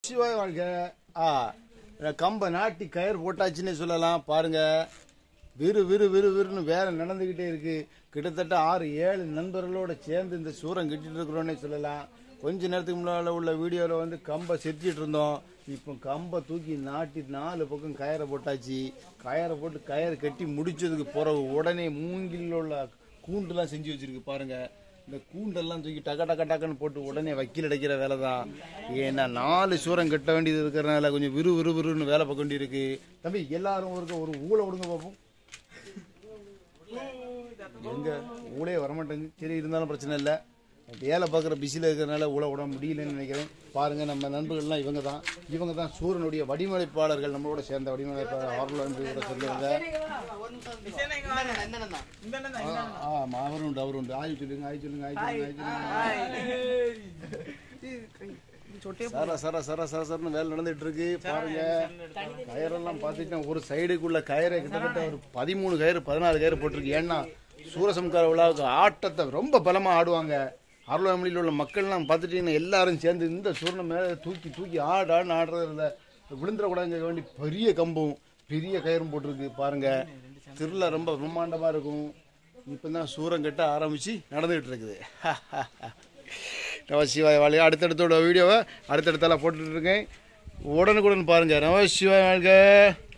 சிவாய் வாழ்க ஆ கம்ப நாட்டி கயிறு போட்டாச்சுன்னு சொல்லலாம் பாருங்க விறு விறு விறு விறுன்னு வேலை நடந்துகிட்டே இருக்கு கிட்டத்தட்ட ஆறு ஏழு நண்பர்களோட சேர்ந்து இந்த சூரம் கட்டிட்டு இருக்கிறோன்னே சொல்லலாம் கொஞ்ச நேரத்துக்கு முன்னால உள்ள வீடியோவில் வந்து கம்பை செத்திட்டு இருந்தோம் இப்போ கம்பை தூக்கி நாட்டி நாலு பக்கம் கயரை போட்டாச்சு கயரை போட்டு கயறு கட்டி முடிச்சதுக்கு பிறகு உடனே மூங்கில் உள்ள கூண்டுலாம் செஞ்சு வச்சிருக்கு பாருங்க இந்த கூண்டெல்லாம் தூக்கி டக்க டக்க டக்குன்னு போட்டு உடனே வக்கீல் அடைக்கிற வேலை தான் ஏன்னா நாலு சூரம் கட்ட வேண்டியது இருக்கிறனால கொஞ்சம் விறு விறு விறுன்னு வேலை பார்க்க வேண்டியிருக்கு தம்பி எல்லாரும் ஒரு ஒரு ஊழ விடுங்க பார்ப்போம் எங்க ஊழே வரமாட்டேங்குது சரி இருந்தாலும் பிரச்சனை இல்லை வேலை பார்க்குற பிஸியில் இருக்கிறனால ஊழ விட முடியலன்னு நினைக்கிறேன் பாருங்க நம்ம நண்பர்கள்லாம் இவங்க தான் இவங்க தான் சூரனுடைய வடிவமைப்பாளர்கள் நம்மளோட சேர்ந்த வடிவமைப்பாளர் அவர்கள் வந்து கூட சொல்லுவாங்க ஆ ஆமா, அவரும் உண்டு அவரும் உண்டு ஆய் சொல்லுங்க ஆய் சொல்லுங்க ஆய் சொல்லுங்க ஆய் சொல்லுங்க சர சர சர சர சரன்னு வேலை நடந்துட்டு இருக்கு பாருங்க கயிறெல்லாம் பார்த்துட்டு ஒரு சைடுக்குள்ள கயிறை கிட்டத்தட்ட ஒரு பதிமூணு கயிறு பதினாறு கயிறு போட்டிருக்கு ஏன்னா சூரசம்கார விழாவுக்கு ஆட்டத்தை ரொம்ப பலமா ஆடுவாங்க அருளாமொழியில் உள்ள மக்கள்லாம் பார்த்துட்டீங்கன்னா எல்லாரும் சேர்ந்து இந்த சூரணம் மேலே தூக்கி தூக்கி ஆடு ஆடுன்னு ஆடுறதுல விழுந்துடக்கூடாதுங்க வேண்டி பெரிய கம்பும் பெரிய கயிறும் போட்டிருக்கு பாருங்க திருவிழா ரொம்ப பிரம்மாண்டமா இருக்கும் இப்போ தான் சூரம் கட்ட ஆரம்பிச்சு நடந்துகிட்டு இருக்குது நவசிவாய வாழ்க அடுத்தடுத்தோட வீடியோவை அடுத்தடுத்தெல்லாம் போட்டுட்டு இருக்கேன் உடனுக்குடன் பாருங்க நவசிவாய வாழ்க